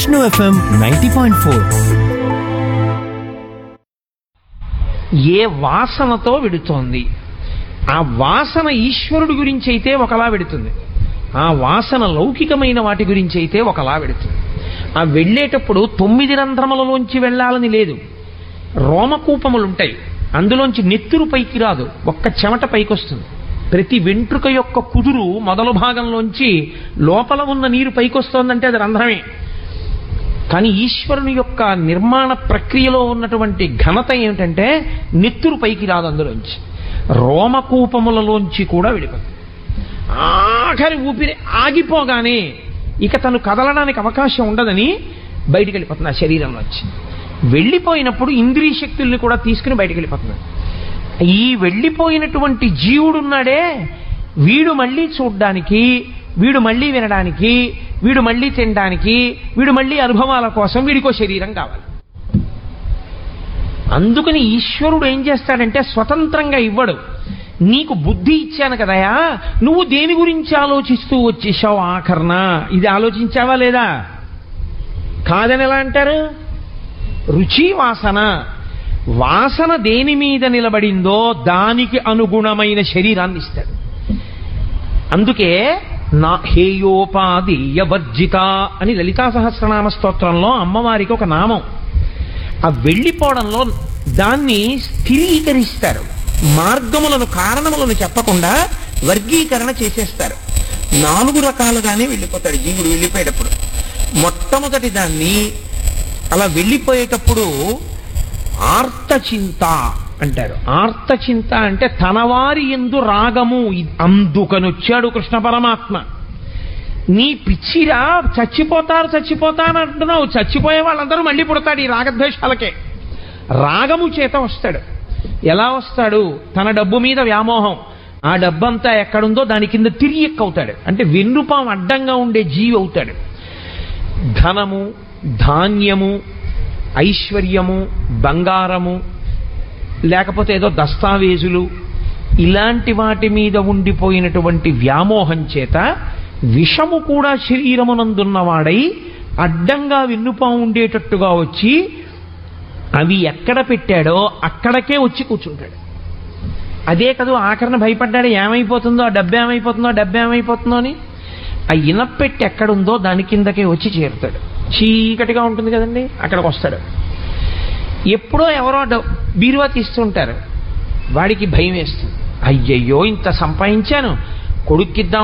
Vishnu FM ninety point four ఏ వాసనతో వెడుతోంది ఆ వాసన ఈశ్వరుడి గురించి అయితే ఒకలా వెడుతుంది ఆ వాసన లౌకికమైన వాటి గురించి అయితే ఒకలా వెడుతుంది ఆ వెళ్ళేటప్పుడు తొమ్మిది రంధ్రములలోంచి వెళ్ళాలని లేదు రోమకూపములు ఉంటాయి అందులోంచి నెత్తురు పైకి రాదు ఒక్క చెమట పైకి వస్తుంది ప్రతి వెంట్రుక యొక్క కుదురు మొదలు భాగంలోంచి లోపల ఉన్న నీరు పైకి వస్తోందంటే అది రంధ్రమే కానీ ఈశ్వరుని యొక్క నిర్మాణ ప్రక్రియలో ఉన్నటువంటి ఘనత ఏమిటంటే నెత్తురు పైకి రాదు అందులోంచి రోమకూపములలోంచి కూడా వెళ్ళిపోతుంది ఆఖరి ఊపిరి ఆగిపోగానే ఇక తను కదలడానికి అవకాశం ఉండదని బయటికి వెళ్ళిపోతుంది ఆ శరీరంలోంచి వెళ్ళిపోయినప్పుడు ఇంద్రియ శక్తుల్ని కూడా తీసుకుని బయటికి వెళ్ళిపోతుంది ఈ వెళ్ళిపోయినటువంటి జీవుడున్నాడే వీడు మళ్ళీ చూడ్డానికి వీడు మళ్ళీ వినడానికి వీడు మళ్ళీ తినడానికి వీడు మళ్ళీ అనుభవాల కోసం వీడికో శరీరం కావాలి అందుకని ఈశ్వరుడు ఏం చేస్తాడంటే స్వతంత్రంగా ఇవ్వడు నీకు బుద్ధి ఇచ్చాను కదయా నువ్వు దేని గురించి ఆలోచిస్తూ వచ్చేసావు ఆఖరణ ఇది ఆలోచించావా లేదా కాదని ఎలా అంటారు రుచి వాసన వాసన దేని మీద నిలబడిందో దానికి అనుగుణమైన శరీరాన్ని ఇస్తాడు అందుకే నా హేయోపాధీయ వర్జిత అని లలితా సహస్రనామ స్తోత్రంలో అమ్మవారికి ఒక నామం ఆ వెళ్ళిపోవడంలో దాన్ని స్థిరీకరిస్తారు మార్గములను కారణములను చెప్పకుండా వర్గీకరణ చేసేస్తారు నాలుగు రకాలుగానే వెళ్ళిపోతాడు జీవుడు వెళ్ళిపోయేటప్పుడు మొట్టమొదటి దాన్ని అలా వెళ్ళిపోయేటప్పుడు ఆర్తచింత అంటారు ఆర్తచింత అంటే తనవారి ఎందు రాగము ఇ- అందుకనొచ్చాడు కృష్ణ పరమాత్మ నీ పిచ్చిరా చచ్చిపోతారు చచ్చిపోతారు అంటున్నావు చచ్చిపోయే వాళ్ళందరూ మళ్ళీ పుడతాడు ఈ రాగద్వేషాలకే రాగము చేత వస్తాడు ఎలా వస్తాడు తన డబ్బు మీద వ్యామోహం ఆ డబ్బంతా ఎక్కడుందో దాని కింద తిరిగి అవుతాడు అంటే వెన్నుపాం అడ్డంగా ఉండే జీవి అవుతాడు ధనము ధాన్యము ఐశ్వర్యము బంగారము లేకపోతే ఏదో దస్తావేజులు ఇలాంటి వాటి మీద ఉండిపోయినటువంటి వ్యామోహం చేత విషము కూడా శరీరమునందున్నవాడై అడ్డంగా వెన్నుపాం ఉండేటట్టుగా వచ్చి అవి ఎక్కడ పెట్టాడో అక్కడికే వచ్చి కూర్చుంటాడు అదే కదూ ఆఖరణ భయపడ్డాడు ఏమైపోతుందో ఆ డబ్బు ఏమైపోతుందో ఆ డబ్బు ఏమైపోతుందో అని ఆ ఇనపెట్టి ఎక్కడుందో దాని కిందకే వచ్చి చేరుతాడు చీకటిగా ఉంటుంది కదండి అక్కడికి వస్తాడు ఎప్పుడో ఎవరో డ- బీరువా తీస్తుంటారు వాడికి భయం వేస్తుంది అయ్యయ్యో ఇంత సంపాదించాను కొడుక్కిద్దాం